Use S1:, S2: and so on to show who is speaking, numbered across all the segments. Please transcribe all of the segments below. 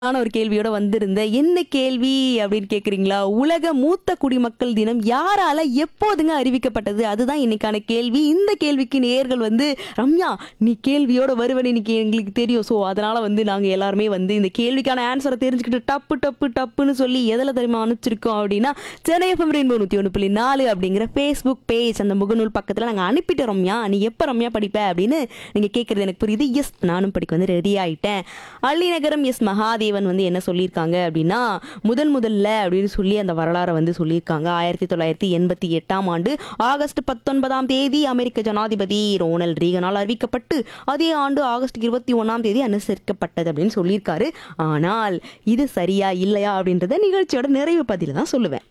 S1: ஆன ஒரு கேள்வியோட வந்திருந்தேன் என்ன கேள்வி அப்படின்னு கேக்குறீங்களா உலக மூத்த குடிமக்கள் தினம் யாரால எப்போதுங்க அறிவிக்கப்பட்டது அதுதான் இன்னைக்கான கேள்வி இந்த கேள்விக்கு நேர்கள் வந்து ரம்யா நீ கேள்வியோட வருவன்னு இன்னைக்கு எங்களுக்கு தெரியும் ஸோ அதனால வந்து நாங்க எல்லாருமே வந்து இந்த கேள்விக்கான ஆன்சரை தெரிஞ்சுக்கிட்டு டப்பு டப்பு டப்புன்னு சொல்லி எதில் தெரியுமா அனுப்பிச்சிருக்கோம் அப்படின்னா சென்னை எஃப்எம் ரெயின்போ நூற்றி ஒன்று புள்ளி நாலு அப்படிங்கிற ஃபேஸ்புக் பேஜ் அந்த முகநூல் பக்கத்தில் நாங்கள் அனுப்பிட்டோம் ரம்யா நீ எப்போ ரம்யா படிப்ப அப்படின்னு நீங்கள் கேட்குறது எனக்கு புரியுது எஸ் நானும் படிக்க வந்து ரெடி ஆயிட்டேன் அள்ளிநகரம் எஸ் மகாதேவன் வந்து என்ன சொல்லியிருக்காங்க அப்படின்னா முதன் முதல்ல அப்படின்னு சொல்லி அந்த வரலாறை வந்து சொல்லியிருக்காங்க ஆயிரத்தி தொள்ளாயிரத்தி எண்பத்தி எட்டாம் ஆண்டு ஆகஸ்ட் பத்தொன்பதாம் தேதி அமெரிக்க ஜனாதிபதி ரோனல் ரீகனால் அறிவிக்கப்பட்டு அதே ஆண்டு ஆகஸ்ட் இருபத்தி ஒன்றாம் தேதி அனுசரிக்கப்பட்டது அப்படின்னு சொல்லியிருக்காரு ஆனால் இது சரியா இல்லையா அப்படின்றத நிகழ்ச்சியோட நிறைவு பதில தான் சொல்லுவேன்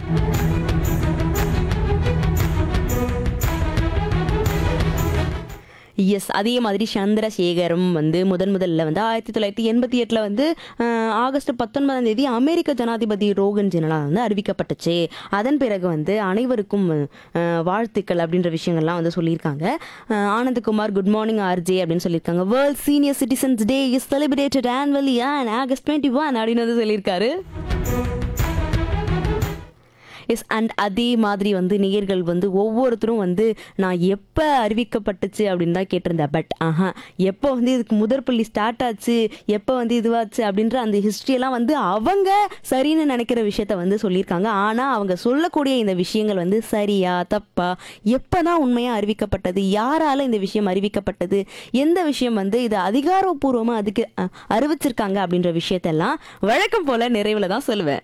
S1: எஸ் அதே மாதிரி சந்திரசேகரும் வந்து முதன் முதல்ல வந்து ஆயிரத்தி தொள்ளாயிரத்தி எண்பத்தி எட்டில் வந்து அஹ், ஆகஸ்ட் பத்தொன்பதாம் தேதி அமெரிக்க ஜனாதிபதி ரோகன் ஜெனரலால் வந்து அறிவிக்கப்பட்டுச்சு அதன் பிறகு வந்து அனைவருக்கும் அஹ், வாழ்த்துக்கள் அப்படின்ற விஷயங்கள்லாம் வந்து சொல்லியிருக்காங்க அஹ், ஆனந்தகுமார் குட் மார்னிங் ஆர்ஜே அப்படின்னு சொல்லியிருக்காங்க world senior citizens day is celebrated annually and August twenty one அப்படின்னு வந்து சொல்லியிருக்காரு எஸ் அண்ட் அதே மாதிரி வந்து நேயர்கள் வந்து ஒவ்வொருத்தரும் வந்து நான் எப்போ அறிவிக்கப்பட்டுச்சு அப்படின்னு தான் கேட்டிருந்தேன் பட் ஆஹா எப்போ வந்து இதுக்கு முதற்பள்ளி ஸ்டார்ட் ஆச்சு எப்போ வந்து இதுவாச்சு அப்படின்ற அந்த ஹிஸ்ட்ரியெல்லாம் வந்து அவங்க சரின்னு நினைக்கிற விஷயத்த வந்து சொல்லியிருக்காங்க ஆனால் அவங்க சொல்லக்கூடிய இந்த விஷயங்கள் வந்து சரியா தப்பா எப்போ தான் உண்மையாக அறிவிக்கப்பட்டது யாரால இந்த விஷயம் அறிவிக்கப்பட்டது எந்த விஷயம் வந்து இது அதிகாரப்பூர்வமாக அதுக்கு அஹ், அறிவிச்சிருக்காங்க அப்படின்ற விஷயத்தெல்லாம் வழக்கம் போல நிறைவில் தான் சொல்லுவேன்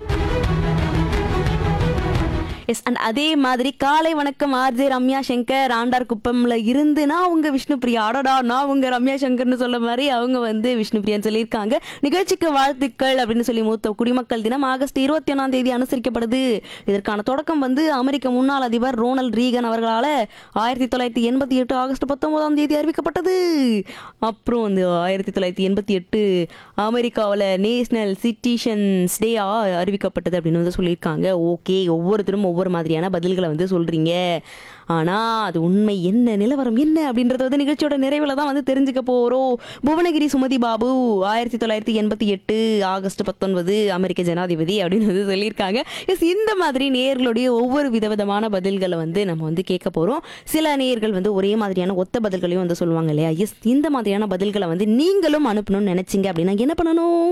S1: எஸ் அண்ட் அதே மாதிரி காலை வணக்கம் ஆர்ஜே ரம்யா சங்கர் ஆண்டார் குப்பம்ல இருந்து நான் உங்க விஷ்ணு பிரியா அடடா நான் உங்க ரம்யா சங்கர்னு சொல்ல மாதிரி அவங்க வந்து விஷ்ணு பிரியான்னு சொல்லியிருக்காங்க நிகழ்ச்சிக்கு வாழ்த்துக்கள் அப்படின்னு சொல்லி மூத்த குடிமக்கள் தினம் ஆகஸ்ட் இருபத்தி ஒன்றாம் தேதி அனுசரிக்கப்படுது இதற்கான தொடக்கம் வந்து அமெரிக்க முன்னாள் அதிபர் ரோனல்ட் ரீகன் அவர்களால் ஆயிரத்தி தொள்ளாயிரத்தி எண்பத்தி எட்டு ஆகஸ்ட் பத்தொன்பதாம் தேதி அறிவிக்கப்பட்டது அப்புறம் வந்து ஆயிரத்தி தொள்ளாயிரத்தி எண்பத்தி எட்டு அமெரிக்காவில் நேஷனல் சிட்டிசன்ஸ் டே அறிவிக்கப்பட்டது அப்படின்னு வந்து சொல்லியிருக்காங்க ஓகே ஒவ்வொருத்தரும் ஒவ்வொரு மாதிரியான பதில்களை வந்து சொல்கிறீங்க ஆனால் அது உண்மை என்ன நிலவரம் என்ன அப்படின்றத வந்து நிகழ்ச்சியோட நிறைவில் தான் வந்து தெரிஞ்சுக்க போகிறோம் புவனகிரி சுமதி பாபு ஆயிரத்தி தொள்ளாயிரத்தி எண்பத்தி எட்டு ஆகஸ்ட் பத்தொன்பது அமெரிக்க ஜனாதிபதி அப்படின்னு வந்து சொல்லியிருக்காங்க எஸ் இந்த மாதிரி நேர்களுடைய ஒவ்வொரு விதவிதமான பதில்களை வந்து நம்ம வந்து கேட்க போகிறோம் சில நேயர்கள் வந்து ஒரே மாதிரியான ஒத்த பதில்களையும் வந்து சொல்லுவாங்க இல்லையா எஸ் இந்த மாதிரியான பதில்களை வந்து நீங்களும் அனுப்பணும்னு நினைச்சீங்க அப்படின்னா என்ன பண்ணணும்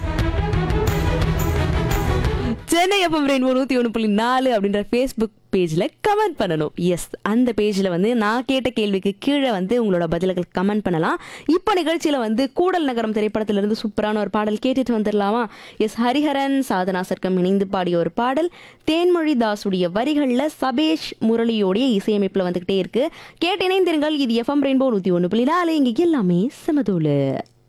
S1: சென்னை எஃப்எம் ரெயின்போ நூற்றி ஒன்று புள்ளி நாலு அப்படின்ற ஃபேஸ்புக் பேஜில் கமெண்ட் பண்ணணும் எஸ் அந்த பேஜில் வந்து நான் கேட்ட கேள்விக்கு கீழே வந்து உங்களோட பதில்கள் கமெண்ட் பண்ணலாம் இப்போ நிகழ்ச்சியில் வந்து கூடல் நகரம் திரைப்படத்திலிருந்து சூப்பரான ஒரு பாடல் கேட்டுட்டு வந்துடலாமா எஸ் ஹரிஹரன் சாதனா சர்க்கம் இணைந்து பாடிய ஒரு பாடல் தேன்மொழி தாஸுடைய வரிகளில் சபேஷ் முரளியோடைய இசையமைப்பில் வந்துக்கிட்டே இருக்கு கேட்டு இணைந்திருங்கள் இது எஃப்எம் ரெயின்போ நூற்றி ஒன்று புள்ளி நாலு இங்கே எல்லாமே சமதூளு